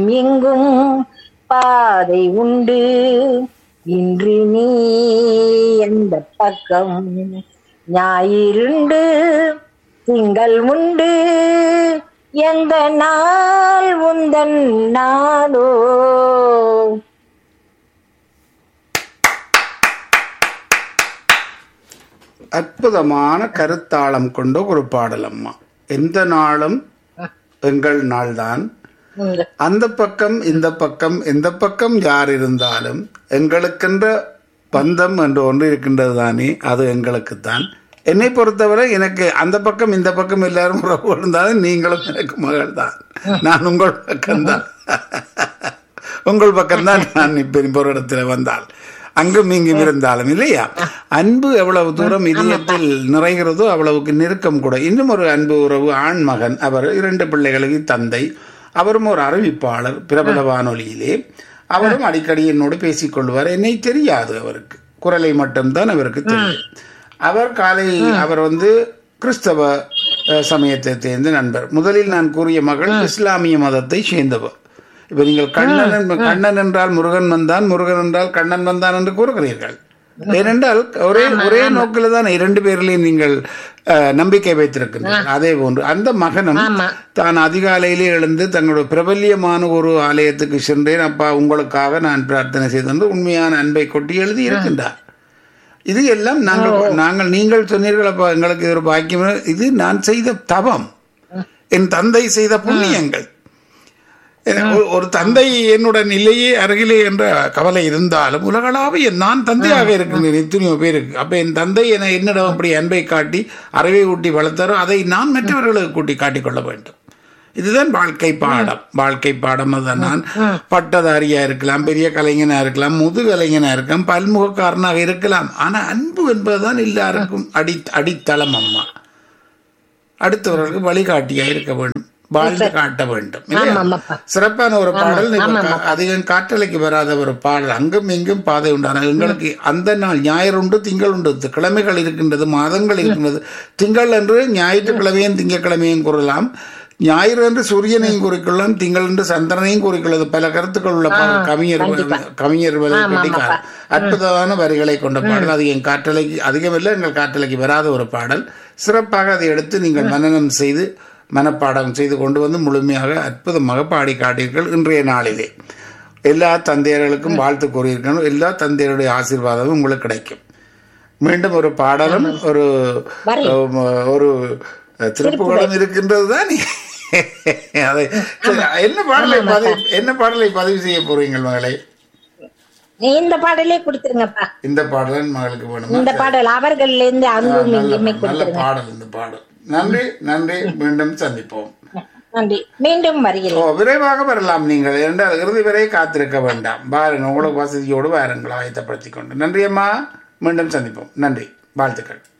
எங்கும் பாதை உண்டு இன்று நீ எந்த பக்கம் ஞாயிறுண்டு திங்கள் உண்டு எந்த நாள் உந்தன் நாளோ அற்புதமான கருத்தாளம் கொண்ட ஒரு பாடல் அம்மா எந்த நாளும் எங்கள் நாள்தான் உங்க- அந்த பக்கம் இந்த பக்கம் எந்த பக்கம் யார் இருந்தாலும் எங்களுக்கென்ற பந்தம் என்று ஒன்று இருக்கின்றது தானே அது எங்களுக்குத்தான் என்னை பொறுத்தவரை எனக்கு அந்த பக்கம் இந்த பக்கம் எல்லாரும் உறவு இருந்தாலும் நீங்களும் எனக்கு மகள் தான் நான் உங்கள் பக்கம்தான் உங்கள் பக்கம்தான் நான் இப்ப இப்போ ஒரு இடத்துல வந்தால் அங்கும் இங்கும் இருந்தாலும் இல்லையா அன்பு எவ்வளவு தூரம் இதயத்தில் நிறைகிறதோ அவ்வளவுக்கு நெருக்கம் கூட இன்னும் ஒரு அன்பு உறவு ஆண் மகன் அவர் இரண்டு பிள்ளைகளுக்கு தந்தை அவரும் ஒரு அறிவிப்பாளர் பிரபல வானொலியிலே அவரும் அடிக்கடி என்னோடு பேசிக் கொள்வார் என்னை தெரியாது அவருக்கு குரலை மட்டும்தான் அவருக்கு தெரியும் அவர் காலை அவர் வந்து கிறிஸ்தவ அஹ், சமயத்தை சேர்ந்த நண்பர் முதலில் நான் கூறிய மகள் இஸ்லாமிய மதத்தை சேர்ந்தவர் இப்ப நீங்கள் கண்ணன் என்ப- கண்ணன் என்றால் முருகன் வந்தான் முருகன் என்றால் கண்ணன் வந்தான் என்று கூறுகிறீர்கள் ஏனென்றால் ஒரே ஒரே நோக்கில் தான் இரண்டு பேரிலையும் நீங்கள் அஹ், நம்பிக்கை வைத்திருக்கின்றீர்கள் அதே போன்று அந்த மகனும் தான் அதிகாலையிலே எழுந்து தங்களுடைய பிரபல்யமான ஒரு ஆலயத்துக்கு சென்றேன் அப்பா உங்களுக்காக நான் பிரார்த்தனை செய்தென்று உண்மையான அன்பை கொட்டி எழுதி இருக்கின்றார் இது எல்லாம் நாங்கள் நாங்கள் நீங்கள் சொன்னீர்கள் அப்பா எங்களுக்கு இது ஒரு பாக்கியம் இது நான் செய்த தவம் என் தந்தை செய்த புண்ணியங்கள் ஒரு- ஒரு தந்தை என்னுடன் இல்லையே அருகிலே என்ற கவலை இருந்தாலும் உலகளாவிய நான் தந்தையாக இருக்கின்றேன் எத்தனையோ பேருக்கு அப்ப என் தந்தை என என்னிடம் அப்படி அன்பை காட்டி அறிவை ஊட்டி வளர்த்தாரோ அதை நான் மற்றவர்களுக்கு கூட்டி காட்டிக்கொள்ள வேண்டும் இதுதான் வாழ்க்கை பாடம் வாழ்க்கை பாடம் அதுதான் நான் பட்டதாரியா இருக்கலாம் பெரிய கலைஞனா இருக்கலாம் முது கலைஞனா இருக்கலாம் பல்முகக்காரனாக இருக்கலாம் ஆனா அன்பு என்பதுதான் எல்லாருக்கும் அடி அடித்தளம் அம்மா அடுத்தவர்களுக்கு வழிகாட்டியா இருக்க வேண்டும் வாழ்ந்து காட்ட வேண்டும் இல்லையா? ஆமாப்பா. சிறப்பான ஒரு பாடல் இப்ப கா- அதிகம் காற்றலைக்கு வராத ஒரு பாடல் அங்கும் இங்கும் பாதை உண்டான எங்களுக்கு அந்த நாள் ஞாயிறு உண்டு திங்கள் உண்டு தி- கிழமைகள் இருக்கின்றது மாதங்கள் இருக்கின்றது திங்கள் என்று ஞாயிற்றுக்கிழமையும் திங்கட்கிழமையும் கூறலாம் ஞாயிறு என்று சூரியனையும் குறிக்கொள்ளலாம் திங்கள் என்று சந்திரனையும் குறிக்கொள்ளது பல கருத்துக்கள் உள்ள பாடல் கவிஞர் கவிஞர் கட்டிக்கார் அற்புதமான வரிகளை கொண்ட பாடல் அது என் காற்றலைக்கு அதிகமில்லை எங்கள் காற்றலைக்கு வராத ஒரு பாடல் சிறப்பாக அதை எடுத்து நீங்கள் மனனம் செய்து மனப்பாடம் செய்து கொண்டு வந்து முழுமையாக அற்புதமாக பாடி காட்டீர்கள் இன்றைய நாளிலே எல்லா தந்தையர்களுக்கும் வாழ்த்து கூறியிருக்கணும் எல்லா தந்தையருடைய ஆசீர்வாதமும் உங்களுக்கு கிடைக்கும் மீண்டும் ஒரு பாடலும் ஒரு um, ஒரு திருப்புகளும் இருக்கின்றது தானே அதை சரி, என்ன பாடலை பதிவு என்ன பாடலை பதிவு செய்ய போறீங்கள் மகளே நீ இந்த பாடலே கொடுத்துருங்கப்பா இந்த பாடலன் மகளுக்கு வேணுமா இந்த பாடல் அவர்கள்ல இருந்து அங்கும் நல்ல இங்குமே நல்ல கொடுத்துருங்க பாடல் இந்த பாடல் நன்றி நன்றி மீண்டும் சந்திப்போம் நன்றி மீண்டும் ஓ வருகிறேன் விரைவாக வரலாம் நீங்கள் என்றால் இறுதி வரை காத்திருக்க வேண்டாம் பாருங்க உங்களுக்கு வசதியோடு வாருங்கள் ஆயத்தப்படுத்திக் கொண்டு நன்றி அம்மா மீண்டும் சந்திப்போம் நன்றி வாழ்த்துக்கள்